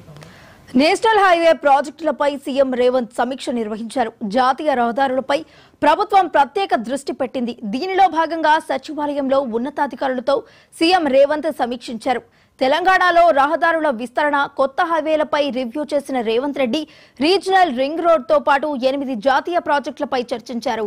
National highway ప్రాజెక్టులపై CM Revanth సమీక్ష నిర్వహించారు జాతీయ రహదారులపై ప్రభుత్వం ప్రత్యేక దృష్టి పెట్టింది దీనిలో భాగంగా సచివాలయంలో ఉన్నతాధికారులతో సీఎం రేవంత్ సమీక్షించారు తెలంగాణలో రహదారుల విస్తరణ కొత్త హైవేలపై రివ్యూ చేసిన రేవంత్ రెడ్డి రీజనల్ రింగ్ రోడ్తో పాటు ఎనిమిది జాతీయ ప్రాజెక్టులపై చర్చించారు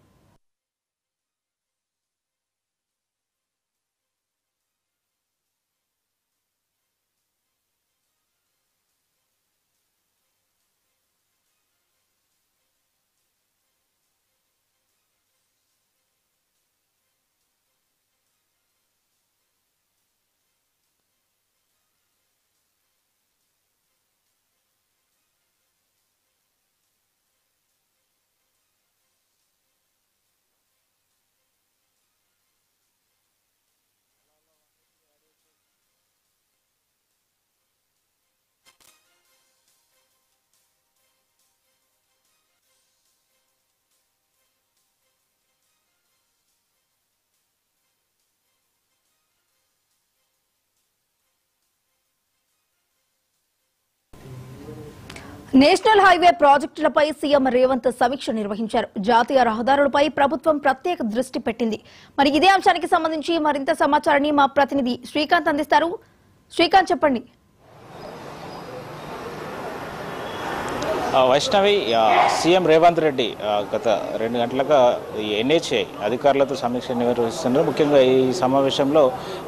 నేషనల్ హైవే ప్రాజెక్టులపై సీఎం రేవంత్ సమీక్ష నిర్వహించారు జాతీయ రహదారులపై ప్రభుత్వం ప్రత్యేక దృష్టి పెట్టింది మరి ఇదే అంశానికి సంబంధించి మరింత సమాచారాన్ని మా ప్రతినిధి శ్రీకాంత్ అందిస్తారు శ్రీకాంత్ చెప్పండి ఆ, వైష్ణవి ఆ, సీఎం రేవంత్ రెడ్డి ఆ, గత రెండు గంటలుగా ఈ ఎన్హెచ్ఐ అధికారులతో సమీక్ష నిర్వహిస్తున్నారు ముఖ్యంగా ఈ సమావేశంలో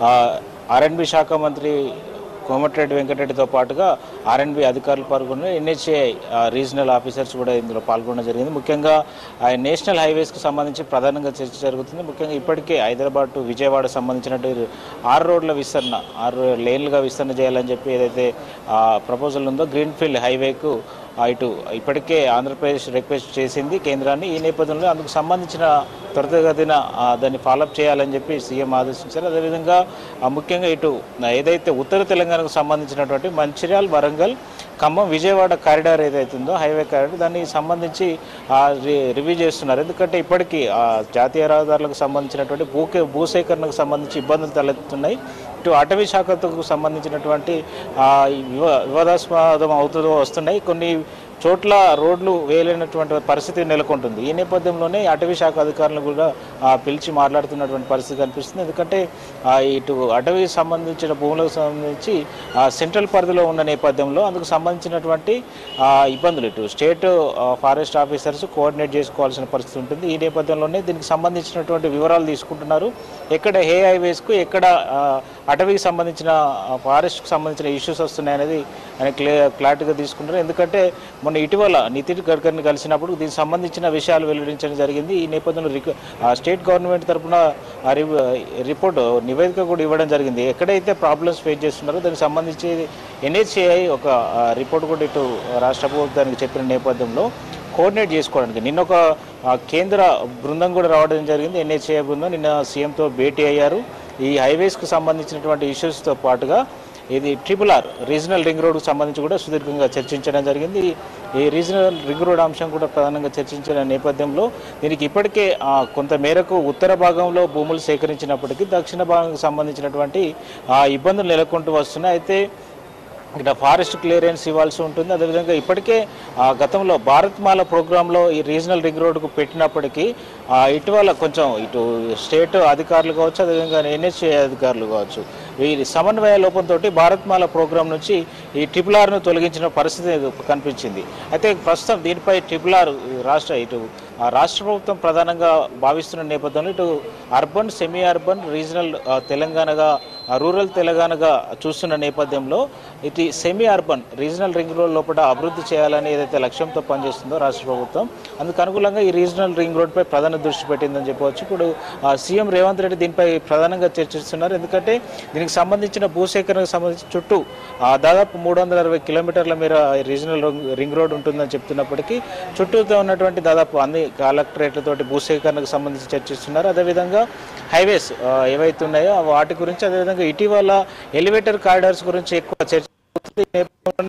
ఆర్ఎండ్బి శాఖ మంత్రి కోమటిరెడ్డి వెంకటరెడ్డితో పాటుగా ఆర్ఎండ్బి అధికారులు పాల్గొన్నారు ఎన్హెచ్ఏ రీజనల్ ఆఫీసర్స్ కూడా ఇందులో పాల్గొనడం జరిగింది ముఖ్యంగా ఆ, నేషనల్ హైవేస్కు సంబంధించి ప్రధానంగా చర్చ జరుగుతుంది ముఖ్యంగా ఇప్పటికే హైదరాబాద్ టు విజయవాడ సంబంధించినట్టు ఆరు రోడ్ల విస్తరణ ఆరు లేన్లుగా విస్తరణ చేయాలని చెప్పి ఏదైతే ప్రపోజల్ ఉందో గ్రీన్ఫీల్డ్ హైవేకు ఆ, ఇటు ఇప్పటికే ఆంధ్రప్రదేశ్ రిక్వెస్ట్ చేసింది కేంద్రాన్ని ఈ నేపథ్యంలో అందుకు సంబంధించిన త్వరితగతిన ఆ, దాన్ని ఫాలోఅప్ చేయాలని చెప్పి సీఎం ఆదేశించారు అదేవిధంగా ఆ, ముఖ్యంగా ఇటు ఏదైతే ఉత్తర తెలంగాణకు సంబంధించినటువంటి మంచిర్యాల వరంగల్ ఖమ్మం విజయవాడ కారిడార్ ఏదైతే ఉందో హైవే కారిడార్ దానికి సంబంధించి ఆ, రి- రివ్యూ చేస్తున్నారు ఎందుకంటే ఇప్పటికీ ఆ, జాతీయ రహదారులకు సంబంధించినటువంటి భూకే భూసేకరణకు సంబంధించి ఇబ్బందులు తలెత్తుతున్నాయి ఇటు అటవీ శాఖకు సంబంధించినటువంటి ఆ, ఈ వివా- వివాదాస్పదం అవుతూ వస్తున్నాయి కొన్ని చోట్ల రోడ్లు వేయలేనటువంటి పరిస్థితి నెలకొంటుంది ఈ నేపథ్యంలోనే అటవీ శాఖ అధికారులను కూడా ఆ, పిలిచి మాట్లాడుతున్నటువంటి పరిస్థితి కనిపిస్తుంది ఎందుకంటే ఆ, ఇటు అటవీకి సంబంధించిన భూములకు సంబంధించి ఆ, సెంట్రల్ పరిధిలో ఉన్న నేపథ్యంలో అందుకు సంబంధించినటువంటి ఆ, ఇబ్బందులు ఇటు స్టేట్ ఆ, ఫారెస్ట్ ఆఫీసర్స్ కోఆర్డినేట్ చేసుకోవాల్సిన పరిస్థితి ఉంటుంది ఈ నేపథ్యంలోనే దీనికి సంబంధించినటువంటి వివరాలు తీసుకుంటున్నారు ఎక్కడ ఏ హైవేస్కు ఎక్కడ ఆ, అటవీకి సంబంధించిన ఆ, ఫారెస్ట్కి సంబంధించిన ఇష్యూస్ వస్తున్నాయనేది ఆయన క్లియర్ క్లారిటీగా తీసుకుంటారు ఎందుకంటే మొన్న ఇటీవల నితిన్ గడ్కరీని కలిసినప్పుడు దీనికి సంబంధించిన విషయాలు వెల్లడించడం జరిగింది ఈ నేపథ్యంలో రిక- ఆ, స్టేట్ గవర్నమెంట్ తరఫున ఆ రి- రిపోర్ట్ నివేదిక కూడా ఇవ్వడం జరిగింది ఎక్కడైతే ప్రాబ్లమ్స్ ఫేస్ చేస్తున్నారో దానికి సంబంధించి ఎన్హెచ్ఏఐ ఒక ఆ, రిపోర్ట్ కూడా ఇటు రాష్ట్ర ప్రభుత్వానికి చెప్పిన నేపథ్యంలో కోఆర్డినేట్ చేసుకోవడానికి నిన్న ఒక ఆ, కేంద్ర బృందం కూడా రావడం జరిగింది ఎన్హెచ్ఏ బృందం నిన్న సీఎంతో భేటీ అయ్యారు ఈ హైవేస్కు సంబంధించినటువంటి ఇష్యూస్తో పాటుగా ఇది ట్రిపుల్ ఆర్ రీజనల్ రింగ్ రోడ్కు సంబంధించి కూడా సుదీర్ఘంగా చర్చించడం జరిగింది ఈ రీజనల్ రింగ్ రోడ్ అంశం కూడా ప్రధానంగా చర్చించిన నేపథ్యంలో దీనికి ఇప్పటికే ఆ, కొంత మేరకు ఉత్తర భాగంలో భూములు సేకరించినప్పటికీ దక్షిణ భాగానికి సంబంధించినటువంటి ఆ, ఇబ్బందులు నెలకొంటూ వస్తున్నాయి అయితే ఇక్కడ ఫారెస్ట్ క్లియరెన్స్ ఇవ్వాల్సి ఉంటుంది అదేవిధంగా ఇప్పటికే ఆ, గతంలో భారత్ మాల ప్రోగ్రాంలో ఈ రీజనల్ రింగ్ రోడ్డుకు పెట్టినప్పటికీ ఆ, ఇటీవల కొంచెం ఇటు స్టేట్ అధికారులు కావచ్చు అదేవిధంగా ఎన్హెచ్ఏ అధికారులు కావచ్చు వీరి సమన్వయ లోపంతో భారత్ మాల ప్రోగ్రాం నుంచి ఈ ట్రిపుల్ ఆర్ను తొలగించిన పరిస్థితి కనిపించింది అయితే ప్రస్తుతం దీనిపై ట్రిపుల్ ఆర్ రాష్ట్ర ఇటు ఆ, రాష్ట్ర ప్రభుత్వం ప్రధానంగా భావిస్తున్న నేపథ్యంలో ఇటు అర్బన్ సెమీ అర్బన్ రీజనల్ ఆ, తెలంగాణగా ఆ, రూరల్ తెలంగాణగా చూస్తున్న నేపథ్యంలో ఇది semi urban regional ring road లోపల అభివృద్ధి చేయాలని ఏదైతే లక్ష్యంతో పనిచేస్తుందో రాష్ట్ర ప్రభుత్వం అందుకు అనుగుణంగా ఈ రీజనల్ రింగ్ రోడ్పై ప్రధాన దృష్టి పెట్టిందని చెప్పవచ్చు ఇప్పుడు ఆ, సీఎం రేవంత్ రెడ్డి దీనిపై ప్రధానంగా చర్చిస్తున్నారు ఎందుకంటే దీనికి సంబంధించిన భూసేకరణకు సంబంధించి చుట్టూ ఆ, దాదాపు మూడు వందల అరవై కిలోమీటర్ల మేర ఈ రీజనల్ రింగ్- రింగ్ రోడ్ ఉంటుందని చెప్తున్నప్పటికీ చుట్టూతో ఉన్నటువంటి దాదాపు అన్ని కలెక్టరేట్లతోటి భూసేకరణకు సంబంధించి చర్చిస్తున్నారు అదేవిధంగా హైవేస్ ఆ, ఏవైతే ఉన్నాయో వాటి గురించి అదేవిధంగా ఇటీవల ఎలివేటర్ కారిడార్స్ గురించి ఎక్కువ చర్చ జరుగుతుంది. ఈ నేపథ్యంలోనే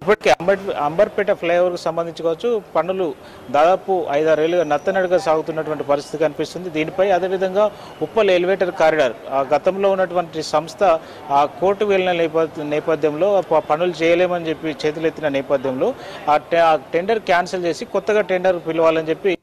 ఇప్పటికే అంబర్ అంబర్పేట ఫ్లైఓవర్కు సంబంధించి కావచ్చు పనులు దాదాపు ఐదారేళ్లుగా నత్తనడుగా సాగుతున్నటువంటి పరిస్థితి కనిపిస్తుంది దీనిపై అదేవిధంగా ఉప్పల్ ఎలివేటర్ కారిడార్ ఆ గతంలో ఉన్నటువంటి సంస్థ ఆ కోర్టు వెళ్ళిన నేపథ్య నేపథ్యంలో ప- పనులు చేయలేమని చెప్పి చేతులెత్తిన నేపథ్యంలో ఆ టె- ఆ టెండర్ క్యాన్సిల్ చేసి కొత్తగా టెండర్ పిలవాలని చెప్పి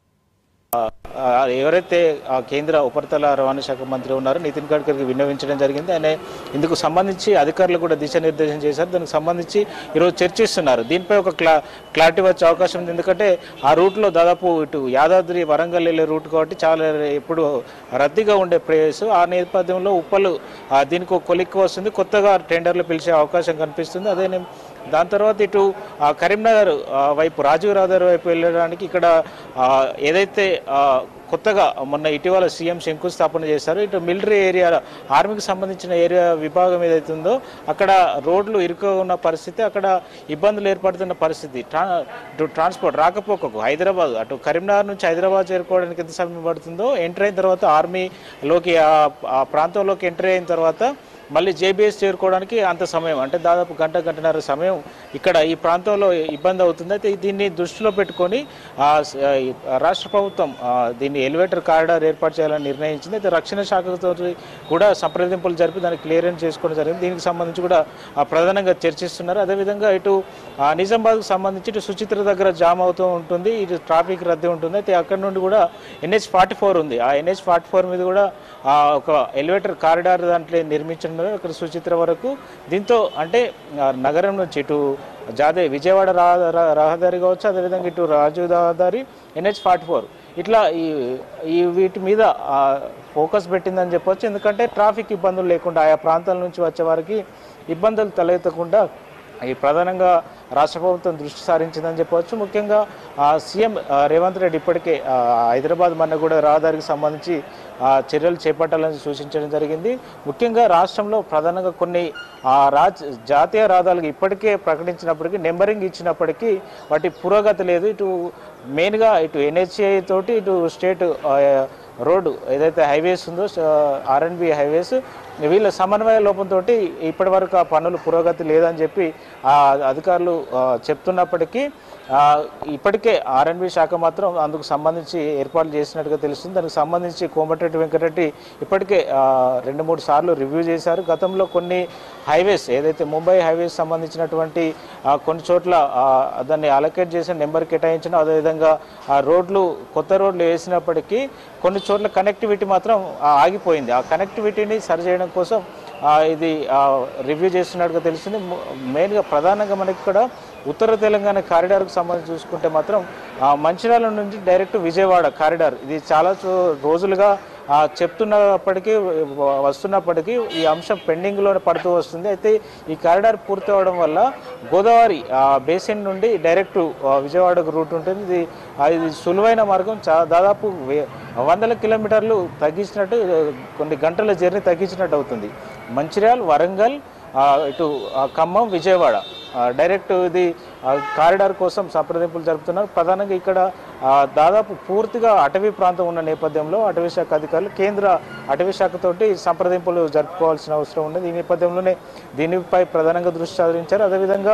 ఆ, ఎవరైతే ఆ కేంద్ర ఉపరితల రవాణా శాఖ మంత్రి ఉన్నారో నితిన్ గడ్కరీకి విన్నవించడం జరిగింది ఆయన ఇందుకు సంబంధించి అధికారులు కూడా దిశానిర్దేశం చేశారు దానికి సంబంధించి ఈరోజు చర్చిస్తున్నారు దీనిపై ఒక క్లా క్లారిటీ వచ్చే అవకాశం ఉంది ఎందుకంటే ఆ రూట్లో దాదాపు ఇటు యాదాద్రి వరంగల్ వెళ్ళే రూట్ కాబట్టి చాలా ఎప్పుడు రద్దీగా ఉండే ప్లేస్ ఆ నేపథ్యంలో ఉప్పలు ఆ, దీనికి ఒక కొలిక్కి వస్తుంది కొత్తగా టెండర్లు పిలిచే అవకాశం కనిపిస్తుంది అదే నే- దాని తర్వాత ఇటు ఆ, కరీంనగర్ ఆ, వైపు రాజీవ్ రహదారి వైపు వెళ్ళడానికి ఇక్కడ ఆ, ఏదైతే ఆ, కొత్తగా మొన్న ఇటీవల సీఎం శంకుస్థాపన చేశారు ఇటు మిలిటరీ ఏరియా ఆర్మీకి సంబంధించిన ఏరియా విభాగం ఏదైతే ఉందో అక్కడ రోడ్లు ఇరుకుగా ఉన్న పరిస్థితి అక్కడ ఇబ్బందులు ఏర్పడుతున్న పరిస్థితి ట్రా ఇటు ట్రాన్స్పోర్ట్ రాకపోకకు హైదరాబాద్ అటు కరీంనగర్ నుంచి హైదరాబాద్ చేరుకోవడానికి ఎంత సమయం పడుతుందో ఎంటర్ అయిన తర్వాత ఆర్మీలోకి ఆ- ఆ ప్రాంతంలోకి ఎంటర్ అయిన తర్వాత మళ్ళీ జేబీఎస్ చేరుకోవడానికి అంత సమయం అంటే దాదాపు గంట గంటన్నర సమయం ఇక్కడ ఈ ప్రాంతంలో ఇబ్బంది అవుతుంది అయితే దీన్ని దృష్టిలో పెట్టుకొని ఆ, స- ఈ రాష్ట్ర ప్రభుత్వం ఆ, దీన్ని ఎలివేటర్ కారిడార్ ఏర్పాటు చేయాలని నిర్ణయించింది అయితే రక్షణ శాఖతో కూడా సంప్రదింపులు జరిపి దాన్ని క్లియరెన్స్ చేసుకోవడం జరిగింది దీనికి సంబంధించి కూడా ఆ, ప్రధానంగా చర్చిస్తున్నారు అదేవిధంగా ఇటు ఆ, నిజామాబాద్కు సంబంధించి ఇటు సుచిత్ర దగ్గర జామ్ అవుతూ ఉంటుంది ఇటు ట్రాఫిక్ రద్దీ ఉంటుంది అయితే అక్కడ నుండి కూడా ఎన్హెచ్ ఫార్టీ ఫోర్ ఉంది ఆ ఎన్హెచ్ ఫార్టీ ఫోర్ మీద కూడా ఆ, ఒక ఎలివేటర్ కారిడార్ దాంట్లో నిర్మించడం ఇక్కడ సుచిత్ర వరకు దీంతో అంటే ఆ, నగరం నుంచి ఇటు జాదే విజయవాడ రహ- రహ- రహదారి కావచ్చు అదేవిధంగా ఇటు రాజు రహదారి ఎన్హెచ్ ఫార్టీ ఫోర్ ఇట్లా ఈ ఈ వీటి మీద ఆ, ఫోకస్ పెట్టిందని చెప్పొచ్చు ఎందుకంటే ట్రాఫిక్ ఇబ్బందులు లేకుండా ఆయా ప్రాంతాల నుంచి వచ్చే వారికి ఇబ్బందులు తలెత్తకుండా ఈ ప్రధానంగా రాష్ట్ర ప్రభుత్వం దృష్టి సారించిందని చెప్పవచ్చు ముఖ్యంగా ఆ, సీఎం ఆ, రేవంత్ రెడ్డి ఇప్పటికే ఆ, హైదరాబాద్ మన్నగూడ రహదారికి సంబంధించి ఆ, చర్యలు చేపట్టాలని సూచించడం జరిగింది ముఖ్యంగా రాష్ట్రంలో ప్రధానంగా కొన్ని ఆ, రాజ్ జాతీయ రహదారులకు ఇప్పటికే ప్రకటించినప్పటికీ నెంబరింగ్ ఇచ్చినప్పటికీ వాటి పురోగతి లేదు ఇటు మెయిన్గా ఇటు ఎన్హెచ్ఐ తోటి ఇటు స్టేట్ ఆ, రోడ్డు ఏదైతే హైవేస్ ఉందో ఆర్ఎన్బి హైవేస్ వీళ్ళ సమన్వయ లోపంతో ఇప్పటి వరకు ఆ పనులు పురోగతి లేదని చెప్పి ఆ అధికారులు ఆ, చెప్తున్నప్పటికీ ఆ, ఇప్పటికే ఆర్ఎన్బి శాఖ మాత్రం అందుకు సంబంధించి ఏర్పాట్లు చేసినట్టుగా తెలుస్తుంది దానికి సంబంధించి కోమటిరెడ్డి వెంకటరెడ్డి ఇప్పటికే ఆ, రెండు మూడు సార్లు రివ్యూ చేశారు గతంలో కొన్ని హైవేస్ ఏదైతే ముంబై హైవేస్ సంబంధించినటువంటి ఆ, కొన్ని చోట్ల ఆ, దాన్ని అలొకేట్ చేసిన నెంబర్ కేటాయించడం అదేవిధంగా ఆ రోడ్లు కొత్త రోడ్లు వేసినప్పటికీ కొన్ని చోట్ల కనెక్టివిటీ మాత్రం ఆ, ఆగిపోయింది ఆ కనెక్టివిటీని సరిచేయడం కోసం ఆ, ఇది రివ్యూ చేస్తున్నట్టుగా తెలిసింది ము- మెయిన్గా ప్రధానంగా మనకి ఇక్కడ ఉత్తర తెలంగాణ కారిడార్కు సంబంధించి చూసుకుంటే మాత్రం ఆ, మంచిర్యాల నుంచి డైరెక్ట్ విజయవాడ కారిడార్ ఇది చాలా చో- రోజులుగా ఆ, చెప్తున్నప్పటికీ వ- వస్తున్నప్పటికీ ఈ అంశం పెండింగ్లో పడుతూ వస్తుంది అయితే ఈ కారిడార్ పూర్తి అవడం వల్ల గోదావరి ఆ, బేసిన్ నుండి డైరెక్ట్ ఆ, విజయవాడకు రూట్ ఉంటుంది ఇది ఆ, ఇది సులువైన మార్గం చా దాదాపు వే- వందల కిలోమీటర్లు తగ్గించినట్టు ఆ, కొన్ని గంటల జర్నీ తగ్గించినట్టు అవుతుంది మంచిర్యాల్ వరంగల్ ఆ, ఇటు ఆ, ఖమ్మం విజయవాడ ఆ, డైరెక్ట్ ఇది ఆ, కారిడార్ కోసం సంప్రదింపులు జరుపుతున్నారు ప్రధానంగా ఇక్కడ ఆ, దాదాపు పూర్తిగా అటవీ ప్రాంతం ఉన్న నేపథ్యంలో అటవీ శాఖ అధికారులు కేంద్ర అటవీ శాఖతోటి సంప్రదింపులు జరుపుకోవాల్సిన అవసరం ఉన్నది ఈ నేపథ్యంలోనే దీనిపై ప్రధానంగా దృష్టి సారించారు అదేవిధంగా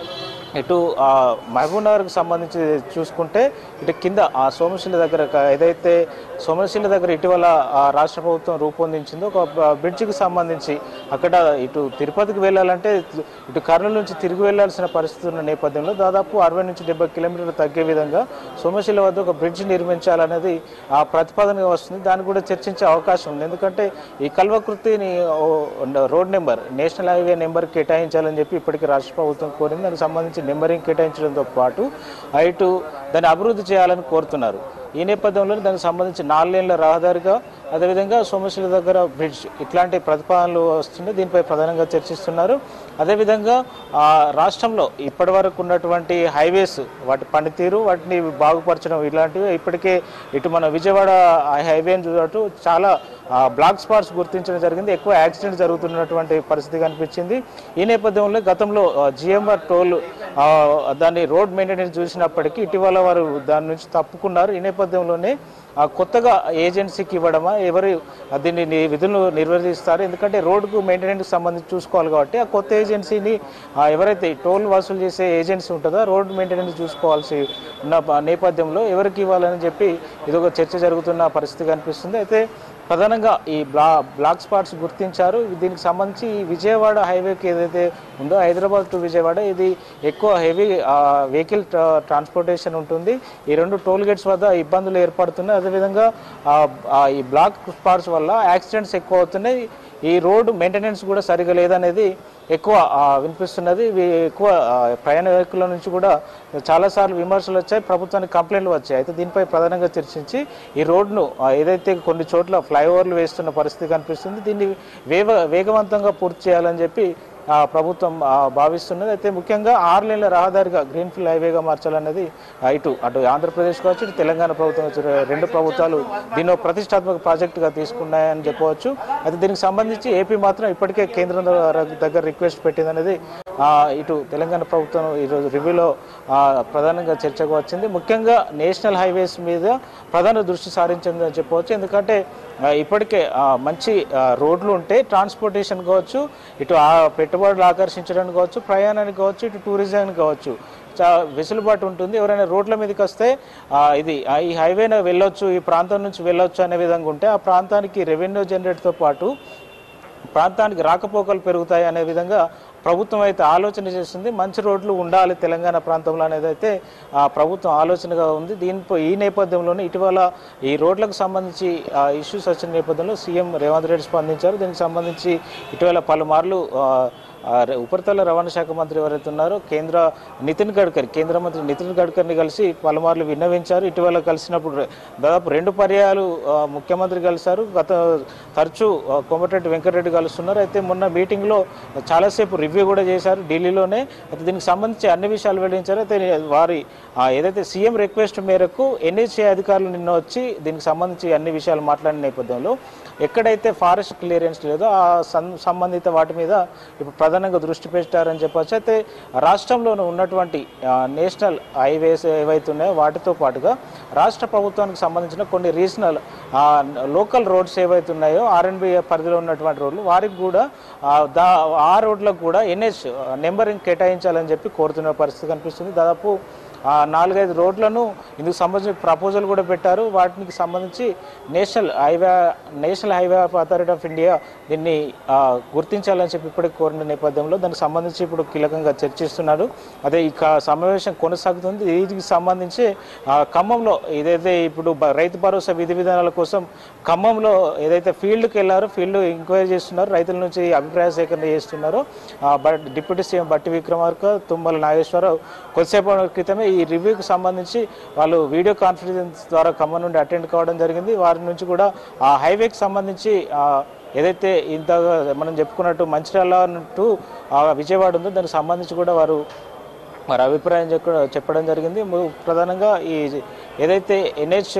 ఇటు ఆ, మహబూబ్ నగర్కి సంబంధించి చూసుకుంటే ఇటు కింద ఆ సోమశిల దగ్గర క- ఏదైతే సోమశిల దగ్గర ఇటీవల ఆ రాష్ట్ర ప్రభుత్వం రూపొందించిందో ఒక బ- బ్రిడ్జికి సంబంధించి అక్కడ ఇటు తిరుపతికి వెళ్ళాలంటే ఇటు కర్నూలు నుంచి తిరిగి వెళ్ళాల్సిన పరిస్థితి ఉన్న నేపథ్యంలో దాదాపు అరవై నుంచి డెబ్బై కిలోమీటర్లు తగ్గే విధంగా సోమశిల వద్ద ఒక బ్రిడ్జ్ నిర్మించాలనేది ఆ ప్రతిపాదనగా వస్తుంది దాన్ని కూడా చర్చించే అవకాశం ఉంది ఎందుకంటే ఈ కల్వకృతిని ఓ road number national highway number కేటాయించాలని చెప్పి ఇప్పటికీ రాష్ట్ర ప్రభుత్వం కోరింది దానికి సంబంధించి నెంబరింగ్ కేటాయించడంతో పాటు ఆ ఇటు దాన్ని అభివృద్ధి చేయాలని కోరుతున్నారు ఈ నేపథ్యంలో దానికి సంబంధించి నాలుగు లేన్ల రహదారిగా అదేవిధంగా సోమశిల దగ్గర బ్రిడ్జ్ ఇట్లాంటి ప్రతిపాదనలు వస్తున్నాయి దీనిపై ప్రధానంగా చర్చిస్తున్నారు అదేవిధంగా ఆ, రాష్ట్రంలో ఇప్పటి వరకు ఉన్నటువంటి హైవేస్ వాటి పనితీరు వాటిని బాగుపరచడం ఇలాంటివి ఇప్పటికే ఇటు మన విజయవాడ హైవేని చూడటం చాలా ఆ, బ్లాక్ స్పాట్స్ గుర్తించడం జరిగింది ఎక్కువ యాక్సిడెంట్ జరుగుతున్నటువంటి పరిస్థితి కనిపించింది ఈ నేపథ్యంలో గతంలో జిఎంఆర్ టోల్ ఆ, దాన్ని రోడ్ మెయింటెనెన్స్ చూసినప్పటికీ ఇటీవల వారు దాని నుంచి తప్పుకున్నారు ఈ నేపథ్యంలో నేపథ్యంలోనే ఆ కొత్తగా ఏజెన్సీకి ఇవ్వడమా ఎవరు దీన్ని ని- విధులు నిర్వర్తిస్తారు ఎందుకంటే రోడ్డుకు మెయింటెనెన్స్ సంబంధించి చూసుకోవాలి కాబట్టి ఆ కొత్త ఏజెన్సీని ఆ ఎవరైతే టోల్ వసూలు చేసే ఏజెన్సీ ఉంటుందో రోడ్ మెయింటెనెన్స్ చూసుకోవాల్సి ఉన్న ప- నేపథ్యంలో ఎవరికి ఇవ్వాలని చెప్పి ఇది ఒక చర్చ జరుగుతున్న పరిస్థితి కనిపిస్తుంది అయితే ప్రధానంగా ఈ బ్లా బ్లాక్ స్పాట్స్ గుర్తించారు దీనికి సంబంధించి ఈ విజయవాడ హైవేకి ఏదైతే ఉందో హైదరాబాద్ టు విజయవాడ ఇది ఎక్కువ హెవీ వెహికల్ ట్రాన్స్పోర్టేషన్ ఉంటుంది ఈ రెండు టోల్ గేట్స్ వద్ద ఇబ్బందులు ఏర్పడుతున్నాయి అదేవిధంగా ఆ, ఆ, ఈ బ్లాక్ స్పాట్స్ వల్ల యాక్సిడెంట్స్ ఎక్కువ అవుతున్నాయి ఈ రోడ్డు మెయింటెనెన్స్ కూడా సరిగా లేదనేది ఎక్కువ ఆ, వినిపిస్తున్నది ఇవి ఎక్కువ ఆ, ప్రయాణికుల నుంచి కూడా చాలాసార్లు విమర్శలు వచ్చాయి ప్రభుత్వానికి కంప్లైంట్లు వచ్చాయి అయితే దీనిపై ప్రధానంగా చర్చించి ఈ రోడ్ను ఆ, ఏదైతే కొన్ని చోట్ల ఫ్లైఓవర్లు వేస్తున్న పరిస్థితి కనిపిస్తుంది దీన్ని వేగ వేగవంతంగా పూర్తి చేయాలని చెప్పి ఆ, ప్రభుత్వం ఆ, భావిస్తున్నది అయితే ముఖ్యంగా ఆరు లేన్ల రహదారిగా గ్రీన్ఫీల్డ్ హైవేగా మార్చాలన్నది ఆ, ఇటు అటు ఆంధ్రప్రదేశ్ కావచ్చు ఇటు తెలంగాణ ప్రభుత్వం కావచ్చు, రెండు ప్రభుత్వాలు దీన్ని ఒక ప్రతిష్టాత్మక ప్రాజెక్టుగా తీసుకున్నాయని చెప్పవచ్చు అయితే దీనికి సంబంధించి ఏపీ మాత్రం ఇప్పటికే కేంద్రం దగ్గర- దగ్గర రిక్వెస్ట్ పెట్టిందనేది ఆ, ఇటు తెలంగాణ ప్రభుత్వం ఈరోజు రివ్యూలో ఆ, ప్రధానంగా చర్చకు వచ్చింది ముఖ్యంగా నేషనల్ హైవేస్ మీద ప్రధాన దృష్టి సారించిందని చెప్పవచ్చు ఎందుకంటే ఆ, ఇప్పటికే ఆ, మంచి ఆ, రోడ్లు ఉంటే ట్రాన్స్పోర్టేషన్ కావచ్చు ఇటు ఆ పెట్టుబడులు ఆకర్షించడానికి కావచ్చు ప్రయాణానికి కావచ్చు ఇటు టూరిజానికి కావచ్చు చా వెసులుబాటు ఉంటుంది ఎవరైనా రోడ్ల మీదకి వస్తే ఆ, ఇది ఆ, ఈ హైవేన వెళ్ళొచ్చు ఈ ప్రాంతం నుంచి వెళ్ళొచ్చు అనే విధంగా ఉంటే ఆ ప్రాంతానికి రెవెన్యూ జనరేట్తో పాటు ప్రాంతానికి రాకపోకలు పెరుగుతాయి అనే విధంగా ప్రభుత్వం అయితే ఆలోచన చేస్తుంది మంచి రోడ్లు ఉండాలి తెలంగాణ ప్రాంతంలో అనేది అయితే ఆ ప్రభుత్వం ఆలోచనగా ఉంది దీనిపై ఈ నేపథ్యంలోనే ఇటీవల ఈ రోడ్లకు సంబంధించి ఇష్యూస్ వచ్చిన నేపథ్యంలో సీఎం రేవంత్ రెడ్డి స్పందించారు దీనికి సంబంధించి ఇటీవల పలుమార్లు ఆ, ఆ, ర- ఉపరితల రవాణా శాఖ మంత్రి ఎవరైతే ఉన్నారో కేంద్ర నితిన్ గడ్కరీ కేంద్ర మంత్రి నితిన్ గడ్కరీని కలిసి పలుమార్లు విన్నవించారు ఇటీవల కలిసినప్పుడు రె- దాదాపు రెండు పర్యాయాలు ఆ, ముఖ్యమంత్రి కలిశారు గత తరచూ ఆ, కోమటిరెడ్డి వెంకటరెడ్డి కలుస్తున్నారు అయితే మొన్న మీటింగ్లో చాలాసేపు రివ్యూ కూడా చేశారు ఢిల్లీలోనే అయితే దీనికి సంబంధించి అన్ని విషయాలు వెల్లడించారు అయితే వారి ఆ, ఏదైతే సీఎం రిక్వెస్ట్ మేరకు ఎన్హెచ్ఏ అధికారులు నిన్న వచ్చి దీనికి సంబంధించి అన్ని విషయాలు మాట్లాడిన నేపథ్యంలో ఎక్కడైతే ఫారెస్ట్ క్లియరెన్స్ లేదో ఆ సం- సంబంధిత వాటి మీద ఇప్పుడు ప్రధానంగా దృష్టి పెట్టారని చెప్పొచ్చు అయితే రాష్ట్రంలో ఉన్నటువంటి ఆ, నేషనల్ హైవేస్ ఏవైతే ఉన్నాయో వాటితో పాటుగా రాష్ట్ర ప్రభుత్వానికి సంబంధించిన కొన్ని రీజనల్ ఆ, లోకల్ రోడ్స్ ఏవైతే ఉన్నాయో ఆర్ఎన్బి పరిధిలో ఉన్నటువంటి రోడ్లు వారికి కూడా ఆ, దా ఆ రోడ్లకు కూడా ఎన్హెచ్ నెంబరింగ్ కేటాయించాలని చెప్పి కోరుతున్న పరిస్థితి కనిపిస్తుంది దాదాపు ఆ నాలుగైదు రోడ్లను ఇందుకు సంబంధించి ప్రపోజల్ కూడా పెట్టారు వాటికి సంబంధించి national highway national highway authority of India దీన్ని ఆ, గుర్తించాలని చెప్పి ఇప్పటికి కోరిన నేపథ్యంలో దానికి సంబంధించి ఇప్పుడు కీలకంగా చర్చిస్తున్నారు అదే ఈ కా- సమావేశం కొనసాగుతుంది వీటికి సంబంధించి ఆ, ఖమ్మంలో ఏదైతే ఇప్పుడు బ- రైతు భరోసా విధి విధానాల కోసం ఖమ్మంలో ఏదైతే ఫీల్డ్కి వెళ్ళారో ఫీల్డ్ ఎంక్వైరీ చేస్తున్నారు రైతుల నుంచి అభిప్రాయ సేకరణ చేస్తున్నారు ఆ, బట్ డిప్యూటీ సీఎం బట్టి విక్రమార్క తుమ్మల నాగేశ్వరరావు కొద్దిసేపు క్రితమే ఈ రివ్యూకి సంబంధించి వాళ్ళు వీడియో కాన్ఫరెన్స్ ద్వారా ఖమ్మం నుండి అటెండ్ కావడం జరిగింది వారి నుంచి కూడా ఆ హైవేకి సంబంధించి ఆ, ఏదైతే ఇంత మనం చెప్పుకున్నట్టు మంచిర్యాల టు ఆ, విజయవాడ ఉందో దానికి సంబంధించి కూడా వారు వారి అభిప్రాయం చెప్ప- చెప్పడం జరిగింది ము- ప్రధానంగా ఈ ఏదైతే ఎన్హెచ్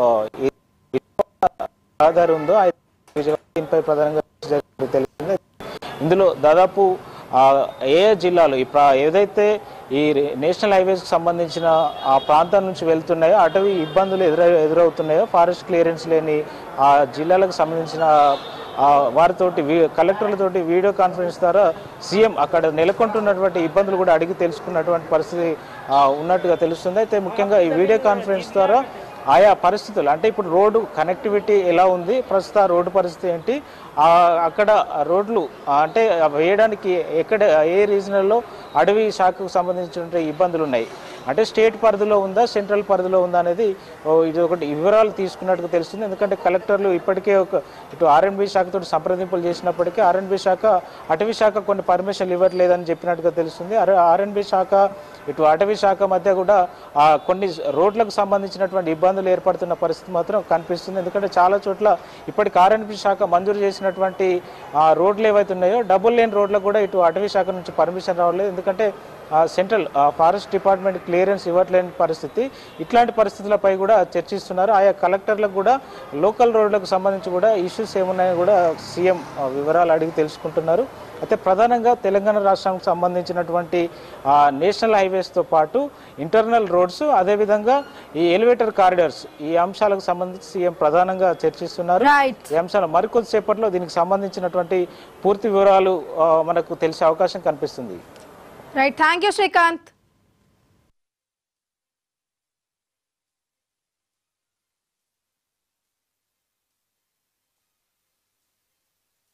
ఆధార్ ఉందో ఆ విజయవాడ దీనిపై ప్రధానంగా జరిగినట్టు తెలిసింది ఇందులో దాదాపు ఆ, ఏ ఏ జిల్లాలు ఈ ప్రా ఏదైతే ఈ రే- నేషనల్ హైవేస్కి సంబంధించిన ఆ ప్రాంతం నుంచి వెళ్తున్నాయో అటవీ ఇబ్బందులు ఎదుర ఎదురవుతున్నాయో ఫారెస్ట్ క్లియరెన్స్ లేని ఆ జిల్లాలకు సంబంధించిన ఆ, వారితోటి వీ కలెక్టర్లతోటి వీడియో కాన్ఫరెన్స్ ద్వారా సీఎం అక్కడ నెలకొంటున్నటువంటి ఇబ్బందులు కూడా అడిగి తెలుసుకున్నటువంటి పరిస్థితి ఆ, ఉన్నట్టుగా తెలుస్తుంది అయితే ముఖ్యంగా ఈ వీడియో కాన్ఫరెన్స్ ద్వారా ఆయా పరిస్థితులు అంటే ఇప్పుడు రోడ్డు కనెక్టివిటీ ఎలా ఉంది ప్రస్తుత రోడ్డు పరిస్థితి ఏంటి ఆ, అక్కడ రోడ్లు ఆ, అంటే వేయడానికి ఎక్కడ ఏ రీజనల్లో అడవి శాఖకు సంబంధించిన ఇబ్బందులు ఉన్నాయి అంటే స్టేట్ పరిధిలో ఉందా సెంట్రల్ పరిధిలో ఉందా అనేది ఓ, ఇది ఒకటి వివరాలు తీసుకున్నట్టుగా తెలుస్తుంది ఎందుకంటే కలెక్టర్లు ఇప్పటికే ఒక ఇటు ఆర్ఎన్బి శాఖతో సంప్రదింపులు చేసినప్పటికీ ఆర్ఎన్బి శాఖ అటవీ శాఖ కొన్ని పర్మిషన్లు ఇవ్వట్లేదని చెప్పినట్టుగా తెలుస్తుంది ఆర్ఎన్బి శాఖ ఇటు అటవీ శాఖ మధ్య కూడా ఆ, కొన్ని రోడ్లకు సంబంధించినటువంటి ఇబ్బందులు ఏర్పడుతున్న పరిస్థితి మాత్రం కనిపిస్తుంది ఎందుకంటే చాలా చోట్ల ఇప్పటికి ఆర్ఎన్బి శాఖ మంజూరు చేసినటువంటి ఆ, రోడ్లు ఏవైతే ఉన్నాయో డబుల్ లేన్ రోడ్లకు కూడా ఇటు అటవీ శాఖ నుంచి పర్మిషన్ రావట్లేదు ఎందుకంటే ఆ, సెంట్రల్ ఆ, ఫారెస్ట్ డిపార్ట్మెంట్ క్లియరెన్స్ ఇవ్వట్లేని పరిస్థితి ఇట్లాంటి పరిస్థితులపై కూడా చర్చిస్తున్నారు ఆయా కలెక్టర్లకు కూడా లోకల్ రోడ్లకు సంబంధించి కూడా ఇష్యూస్ ఏమున్నాయో కూడా సీఎం ఆ, వివరాలు అడిగి తెలుసుకుంటున్నారు అయితే ప్రధానంగా తెలంగాణ రాష్ట్రానికి సంబంధించినటువంటి ఆ, నేషనల్ హైవేస్తో పాటు ఇంటర్నల్ రోడ్స్ అదేవిధంగా ఈ ఎలివేటర్ కారిడార్స్ ఈ అంశాలకు సంబంధించి సీఎం ప్రధానంగా చర్చిస్తున్నారు రైట్ ఈ అంశాలు మరికొద్దిసేపట్లో దీనికి సంబంధించినటువంటి పూర్తి వివరాలు ఆ, మనకు తెలిసే అవకాశం కనిపిస్తుంది రైట్ థ్యాంక్ యూ శ్రీకాంత్